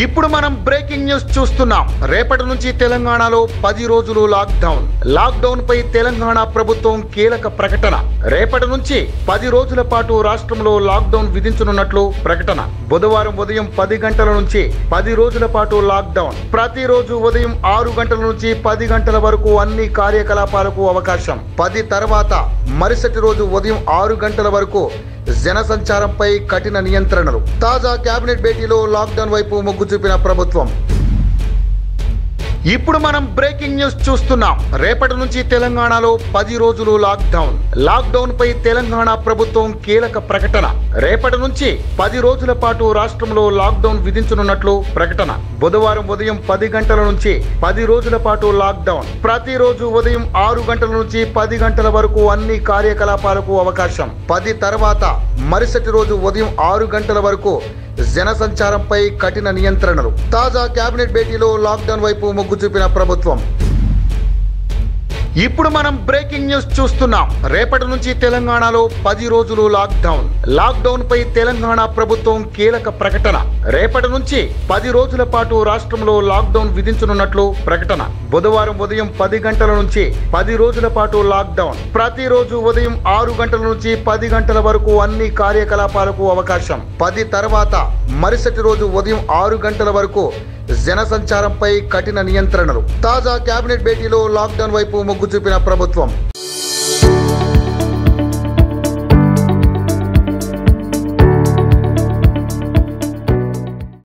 ఇప్పుడు మనం breaking news చూస్తున్నాం రేపటి నుంచి తెలంగాణలో పది రోజులు లాక్డౌన్ లాక్డౌన్ పై తెలంగాణ ప్రభుత్వం కీలక ప్రకటన రేపటి నుంచి పది రోజుల పాటు రాష్ట్రంలో లాక్డౌన్ విధించనున్నట్లు ప్రకటన బుధవారం ఉదయం పది గంటల నుంచి పది రోజుల పాటు లాక్డౌన్ ప్రతిరోజు ఉదయం ఆరు గంటల నుంచి పది గంటల వరకు అన్ని కార్యకలాపాలకు అవకాశం పది తర్వాత మరుసటి రోజు ఉదయం ఆరు గంటల వరకు జన సంచారంపై కఠిన నియంత్రణలు తాజా కేబినెట్ భేటీలో లాక్డౌన్ వైపు మొగ్గు చూపిన ప్రభుత్వం ఇప్పుడు మనం బ్రేకింగ్ న్యూస్ చూస్తున్నాం రేపటి నుంచి తెలంగాణలో పది రోజులు లాక్డౌన్ లాక్డౌన్ పై తెలంగాణ ప్రభుత్వం కీలక ప్రకటన రేపటి నుంచి పది రోజుల పాటు రాష్ట్రంలో లాక్డౌన్ విధించనున్నట్లు ప్రకటన బుధవారం ఉదయం పది గంటల నుంచి పది రోజుల పాటు లాక్డౌన్ ప్రతిరోజు ఉదయం ఆరు గంటల నుంచి పది గంటల వరకు అన్ని కార్యకలాపాలకు అవకాశం పది తర్వాత మరుసటి రోజు ఉదయం ఆరు గంటల వరకు జన సంచారంపై కఠిన నియంత్రణలు తాజా కేబినెట్ భేటీలో లాక్డౌన్ వైపు మొగ్గు చూపిన ప్రభుత్వం ఇప్పుడు మనం బ్రేకింగ్ న్యూస్ చూస్తున్నాం రేపటి నుంచి తెలంగాణలో పది రోజులు లాక్డౌన్ లాక్డౌన్ పై తెలంగాణ ప్రభుత్వం కీలక ప్రకటన రేపటి నుంచి పది రోజుల పాటు రాష్ట్రంలో లాక్డౌన్ విధించనున్నట్లు ప్రకటన బుధవారం ఉదయం పది గంటల నుంచి పది రోజుల పాటు లాక్డౌన్ ప్రతిరోజు ఉదయం ఆరు గంటల నుంచి పది గంటల వరకు అన్ని కార్యకలాపాలకు అవకాశం పది తర్వాత మరుసటి రోజు ఉదయం ఆరు గంటల వరకు జన సంచారంపై కఠిన నియంత్రణలు తాజా కేబినెట్ భేటీలో లాక్డౌన్ వైపు మొగ్గు చూపిన ప్రభుత్వం